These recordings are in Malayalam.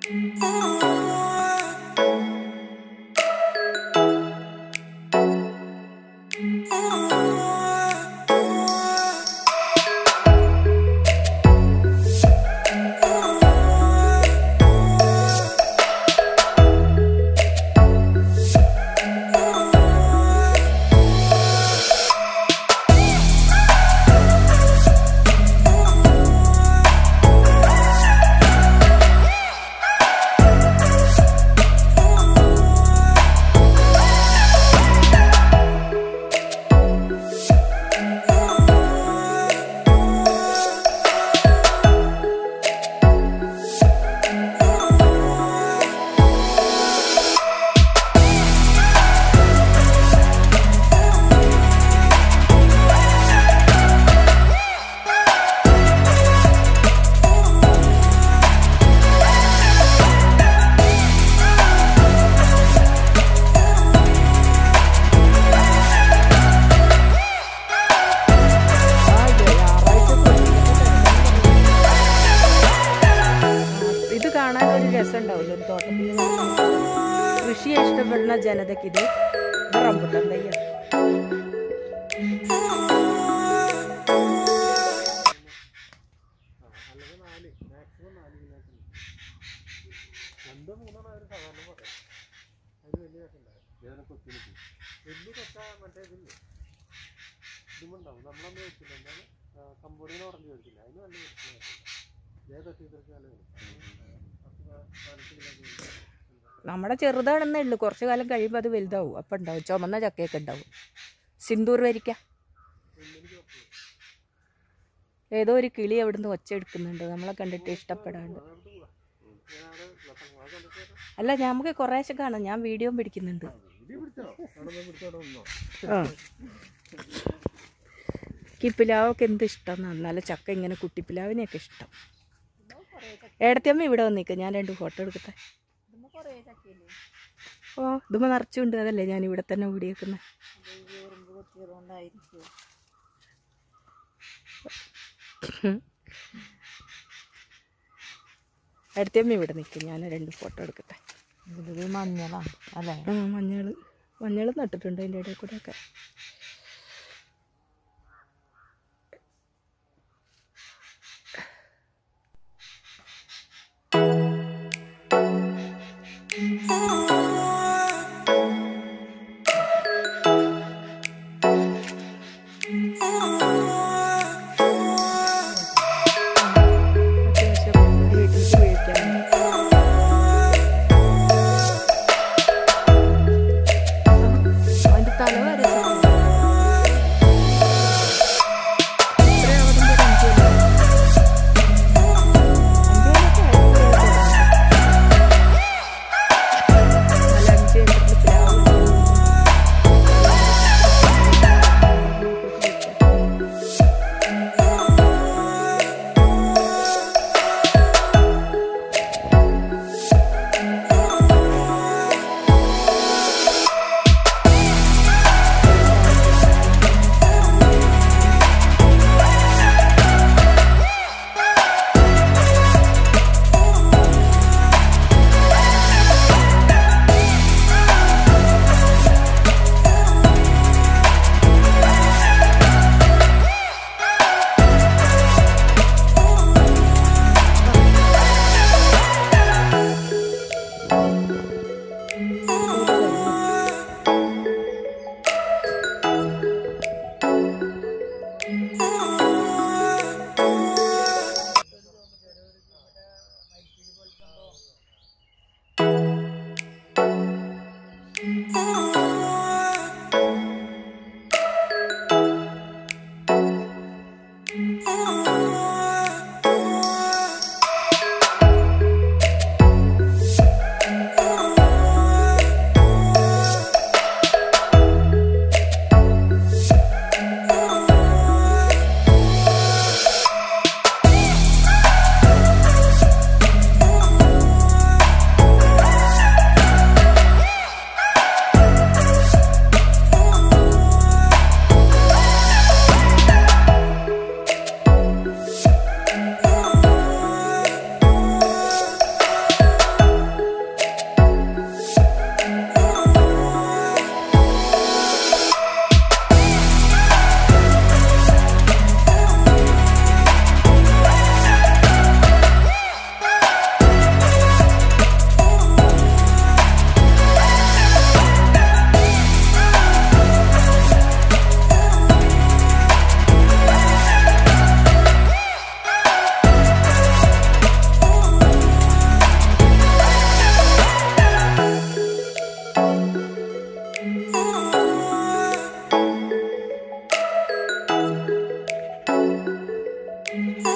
ഇത് കാണാൻ ഒരു രസമുണ്ടാവില്ല ഒരു തോട്ടത്തിൽ കൃഷിയെ ഇഷ്ടപ്പെടുന്ന ജനതയ്ക്ക് ഇത് ഇത് റംബുട്ടാൻ തയ്യാണ് നമ്മുടെ ചെറുതാണെന്നേ ഉള്ളൂ കുറച്ച് കാലം കഴിയുമ്പോൾ അത് വലുതാവും അപ്പം ഉണ്ടാവും ചുമന്ന ചക്കയൊക്കെ ഉണ്ടാവും സിന്ദൂർ വരിക്ക ഏതോ ഒരു കിളി അവിടുന്ന് ഒച്ച എടുക്കുന്നുണ്ട് നമ്മളെ കണ്ടിട്ട് ഇഷ്ടപ്പെടാണ്ട് അല്ല നമുക്ക് കുറേശ്ശെ കാണാം ഞാൻ വീഡിയോ പിടിക്കുന്നുണ്ട് ആ കിപ്പിലാവൊക്കെ എന്ത് ഇഷ്ടം നല്ല ചക്ക ഇങ്ങനെ കുട്ടിപ്പിലാവിനെയൊക്കെ ഇഷ്ടം ഏടത്തിയമ്മ ഇവിടെ വന്നിക്ക ഞാൻ രണ്ട് ഫോട്ടോ എടുക്കട്ടെ ഓ ഇതുമ്മ നിറച്ചുണ്ട് അതല്ലേ ഞാൻ ഇവിടെ തന്നെ ഓടിയേക്കുന്നത് ഏടത്തിയമ്മ ഇവിടെ നിൽക്കും ഞാൻ രണ്ട് ഫോട്ടോ എടുക്കട്ടെ ഇതില് മഞ്ഞളാ അല്ലേ ആ മഞ്ഞൾ മഞ്ഞൾ നട്ടിട്ടുണ്ട് അതിൻ്റെ ഇടയിൽ കൂടെ ഒക്കെ അത്യാവശ്യം വീട്ടിലേക്ക് ഉപയോഗിക്കാൻ അതിൻ്റെ തല വരെ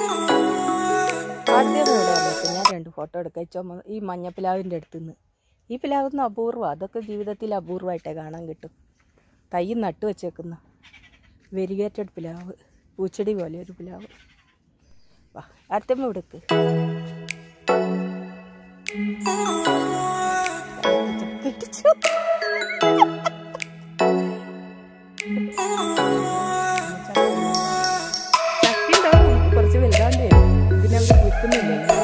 ആദ്യം ഇവിടെ വന്നിട്ട് ഞാൻ രണ്ട് ഫോട്ടോ എടുക്കാം ചുമ ഈ മഞ്ഞപ്പിലാവിൻ്റെ അടുത്ത് നിന്ന് ഈ പിലാവൊന്നും അപൂർവം അതൊക്കെ ജീവിതത്തിൽ അപൂർവമായിട്ടേ കാണാൻ കിട്ടും തൈ നട്ട് വെച്ചേക്കുന്ന വെരിഗേറ്റഡ് പിലാവ് പൂച്ചെടി പോലെ ഒരു പിലാവ് വാ അറ്റമ്മ എടുക്ക് ചക്കുണ്ടാവും കുറച്ച് വലുതാണ്ട് വരും പിന്നെ അവർ വിൽക്കുന്നില്ലല്ലോ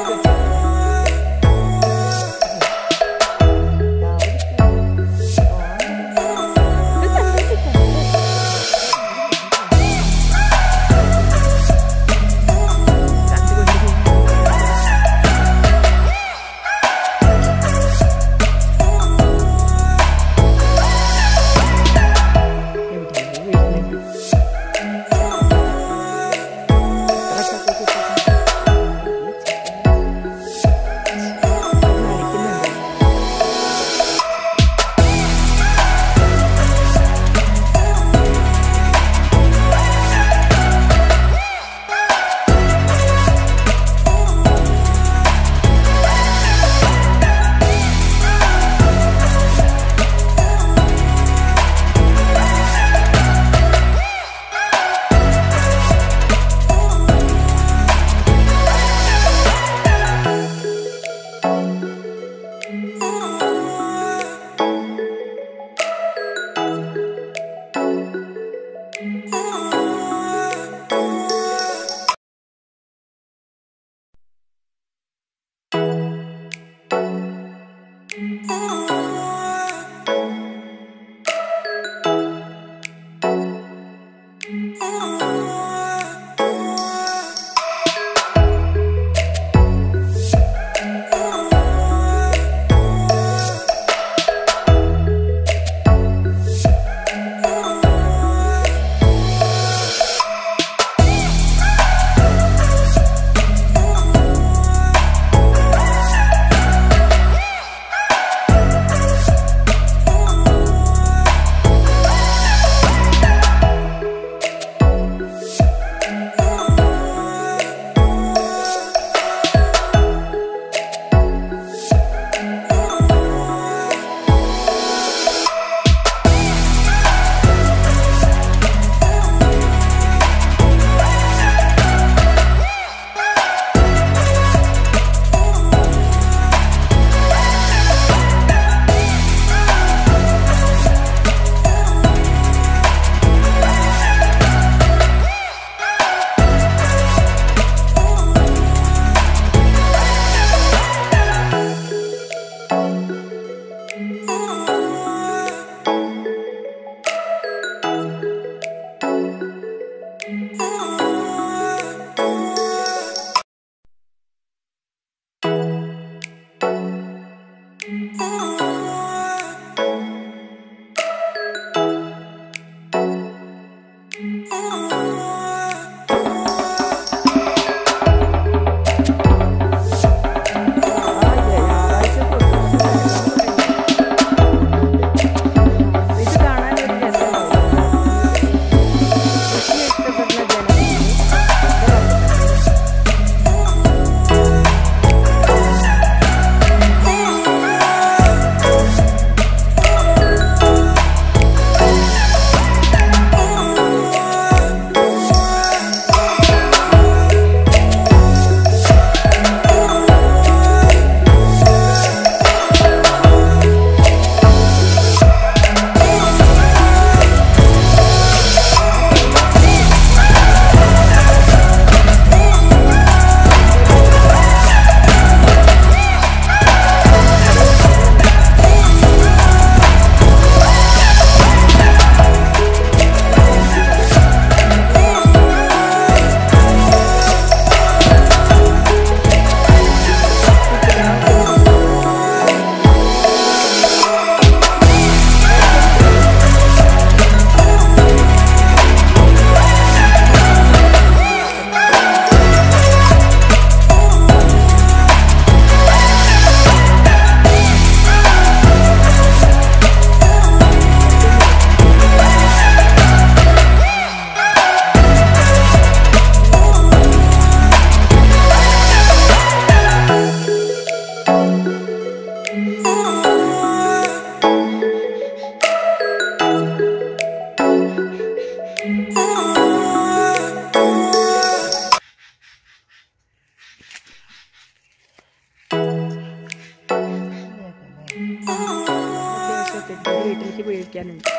ഒരു വീട്ടിലേക്ക് ഉപയോഗിക്കാനുണ്ട്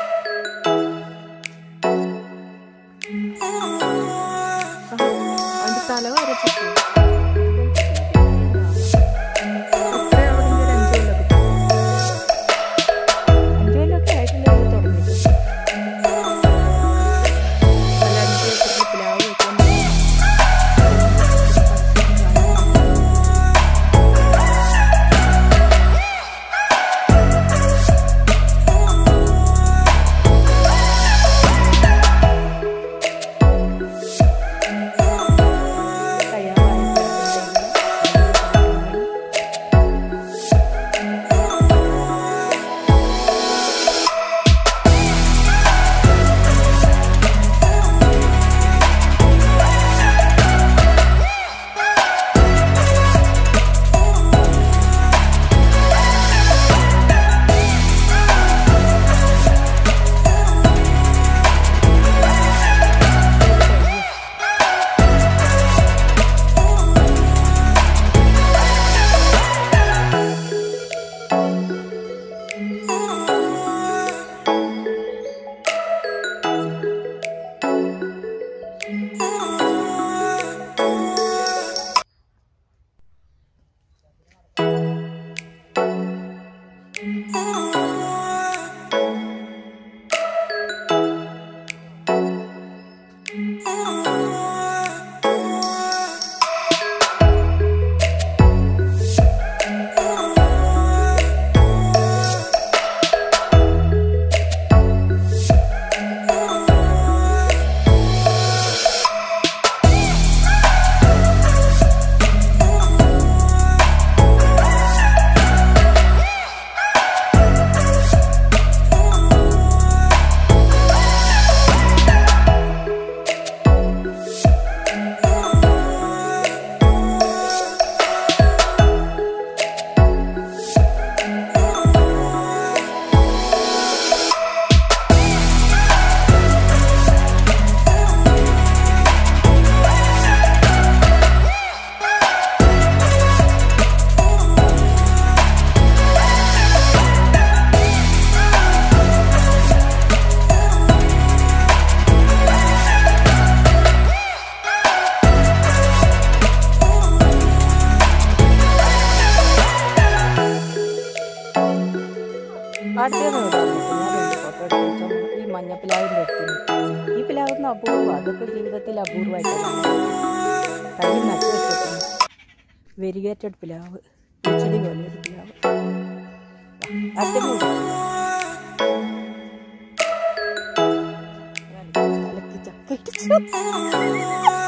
ആ, അതിന്റെ തല വരച്ചിട്ട് അഞ്ചു കൊല്ലമൊക്കെ ആയിട്ടുണ്ട് ഇത് തുടങ്ങിയിട്ട് നല്ല അഞ്ച് ഏക്കറിൽ പ്ലാവ് വെക്കാൻ തയ്യാറായി ആദ്യമേ ഞാൻ രണ്ട് ഫോട്ടോ എടുത്ത് വെച്ചോ ഈ മഞ്ഞ പിലാവിൻ്റെ അടുത്തുനിന്ന് ഈ പിലാവുന്ന അപൂർവം അതൊക്കെ ജീവിതത്തിൽ അപൂർവമായിട്ടാണ് തൈ നട്ടു വെച്ചിട്ടുണ്ട് വെരിഗേറ്റഡ് പിലാവ് ഉച്ചടി പോലെ ഒരു പിലാവ് അടുത്ത ചക്ക ഇടിച്ചു